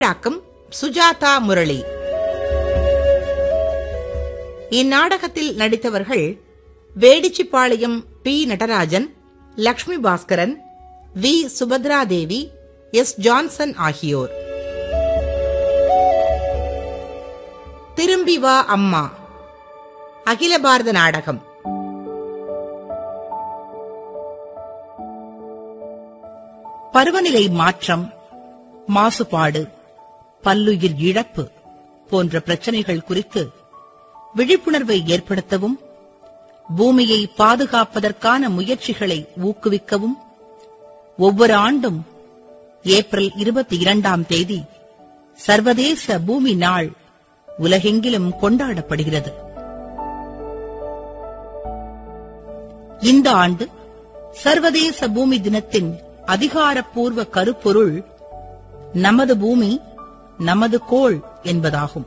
ாக்கம் சுஜாதா முரளி இந்நாடகத்தில் நடித்தவர்கள் Vedichipalayam P Natarajan Lakshmi Bhaskaran V Subhadradevi S Johnson ஆகியோர் திரும்பி வா அம்மா அகில பாரத நாடகம் பருவநிலை மாற்றம் மாசுபாடு பல்லுயிர் இழப்பு போன்ற பிரச்சனைகள் குறித்து விழிப்புணர்வை ஏற்படுத்தவும் பூமியை பாதுகாப்பதற்கான முயற்சிகளை ஊக்குவிக்கவும் ஒவ்வொரு ஆண்டும் ஏப்ரல் இருபத்தி இரண்டாம் தேதி சர்வதேச பூமி நாள் உலகெங்கிலும் கொண்டாடப்படுகிறது இந்த ஆண்டு சர்வதேச பூமி தினத்தின் அதிகாரப்பூர்வ கருப்பொருள் நமது பூமி நமது கோள் என்பதாகும்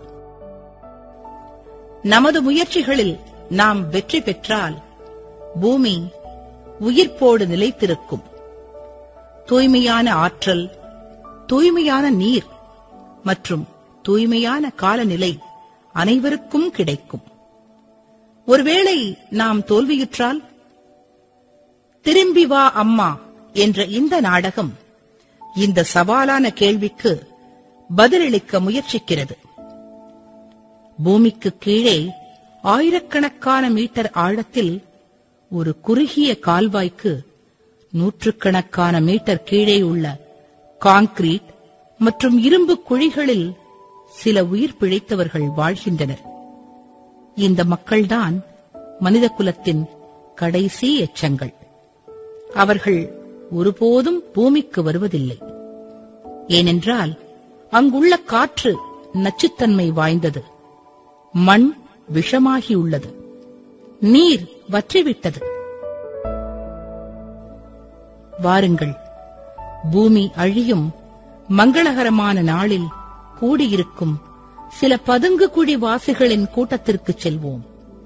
நமது முயற்சிகளில் நாம் வெற்றி பெற்றால் பூமி உயிர்ப்போடு நிலைத்திருக்கும் தூய்மையான ஆற்றல் தூய்மையான நீர் மற்றும் தூய்மையான காலநிலை அனைவருக்கும் கிடைக்கும் ஒருவேளை நாம் தோல்வியுற்றால் திரும்பி வா அம்மா என்ற இந்த நாடகம் இந்த சவாலான கேள்விக்கு பதிலளிக்க முயற்சிக்கிறது பூமிக்கு கீழே ஆயிரக்கணக்கான மீட்டர் ஆழத்தில் ஒரு குறுகிய கால்வாய்க்கு நூற்றுக்கணக்கான மீட்டர் கீழே உள்ள கான்கிரீட் மற்றும் இரும்பு குழிகளில் சில உயிர் பிழைத்தவர்கள் வாழ்கின்றனர் இந்த மக்கள்தான் மனித குலத்தின் கடைசி எச்சங்கள் அவர்கள் ஒருபோதும் பூமிக்கு வருவதில்லை ஏனென்றால் அங்குள்ள காற்று நச்சுத்தன்மை வாய்ந்தது மண் விஷமாகியுள்ளது நீர் வற்றிவிட்டது வாருங்கள் பூமி அழியும் மங்களகரமான நாளில் கூடியிருக்கும் சில பதுங்கு குழி வாசிகளின் கூட்டத்திற்கு செல்வோம்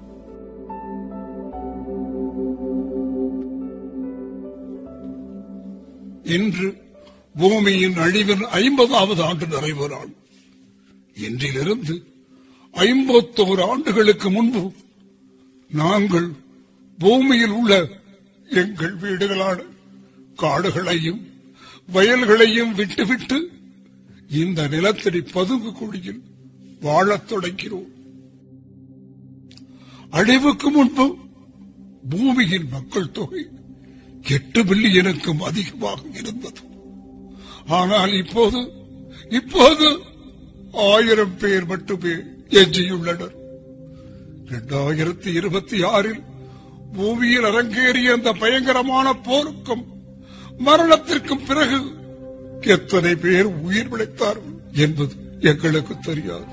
இன்று பூமியின் அழிவின் ஐம்பதாவது ஆண்டு நிறைவு நாள் இன்றிலிருந்து ஐம்பத்தோரு ஆண்டுகளுக்கு முன்பு நாங்கள் பூமியில் உள்ள எங்கள் வீடுகளான காடுகளையும் வயல்களையும் விட்டுவிட்டு இந்த நிலத்தடி பதுங்கு குழியில் வாழத் தொடங்கினோம் அழிவுக்கு முன்பு பூமியின் மக்கள் தொகை எட்டு பில்லியனுக்கும் அதிகமாக இருந்தது ஆனால் இப்போது இப்போது ஆயிரம் பேர் மட்டுமே எஞ்சியுள்ளனர் இரண்டாயிரத்தி இருபத்தி ஆறில் பூமியில் அரங்கேறிய அந்த பயங்கரமான போருக்கும் மரணத்திற்கும் பிறகு எத்தனை பேர் உயிர் பிழைத்தார்கள் என்பது எங்களுக்கு தெரியாது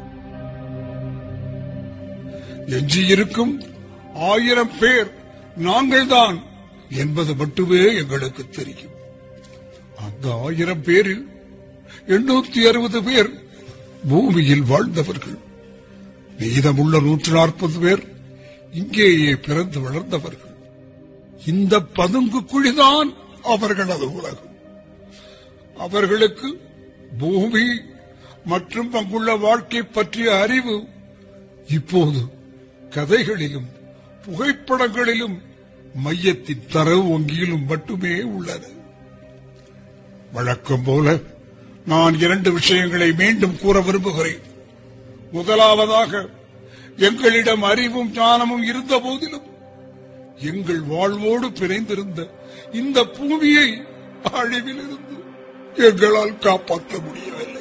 எஞ்சியிருக்கும் ஆயிரம் பேர் நாங்கள்தான் என்பது மட்டுமே எங்களுக்கு தெரியும் அந்த ஆயிரம் பேரில் எண்ணூத்தி அறுபது பேர் பூமியில் வாழ்ந்தவர்கள் மீதமுள்ள நூற்று நாற்பது பேர் இங்கேயே பிறந்து வளர்ந்தவர்கள் இந்த பதுங்கு குழிதான் அவர்களது உலகம் அவர்களுக்கு பூமி மற்றும் அங்குள்ள வாழ்க்கை பற்றிய அறிவு இப்போது கதைகளிலும் புகைப்படங்களிலும் மையத்தின் தரவு வங்கியிலும் மட்டுமே உள்ளன வழக்கம் போல நான் இரண்டு விஷயங்களை மீண்டும் கூற விரும்புகிறேன் முதலாவதாக எங்களிடம் அறிவும் ஞானமும் இருந்த போதிலும் எங்கள் வாழ்வோடு பிணைந்திருந்த இந்த பூமியை அழிவிலிருந்து எங்களால் காப்பாற்ற முடியவில்லை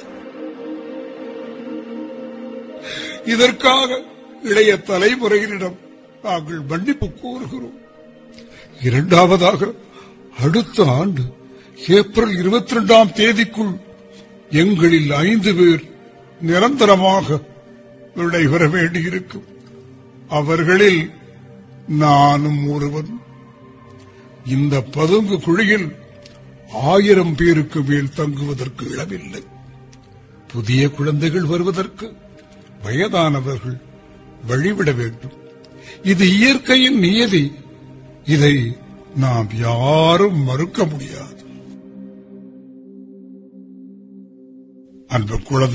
இதற்காக இளைய தலைமுறையினரிடம் நாங்கள் மன்னிப்பு கோருகிறோம் இரண்டாவதாக அடுத்த ஆண்டு ஏப்ரல் இருபத்தி இரண்டாம் தேதிக்குள் எங்களில் ஐந்து பேர் நிரந்தரமாக விடைபெற வேண்டியிருக்கும் அவர்களில் நானும் ஒருவன் இந்த பதுங்கு குழியில் ஆயிரம் பேருக்கு மேல் தங்குவதற்கு இடமில்லை புதிய குழந்தைகள் வருவதற்கு வயதானவர்கள் வழிவிட வேண்டும் இது இயற்கையின் நியதி இதை நாம் யாரும் மறுக்க முடியாது அன்பு குழந்தை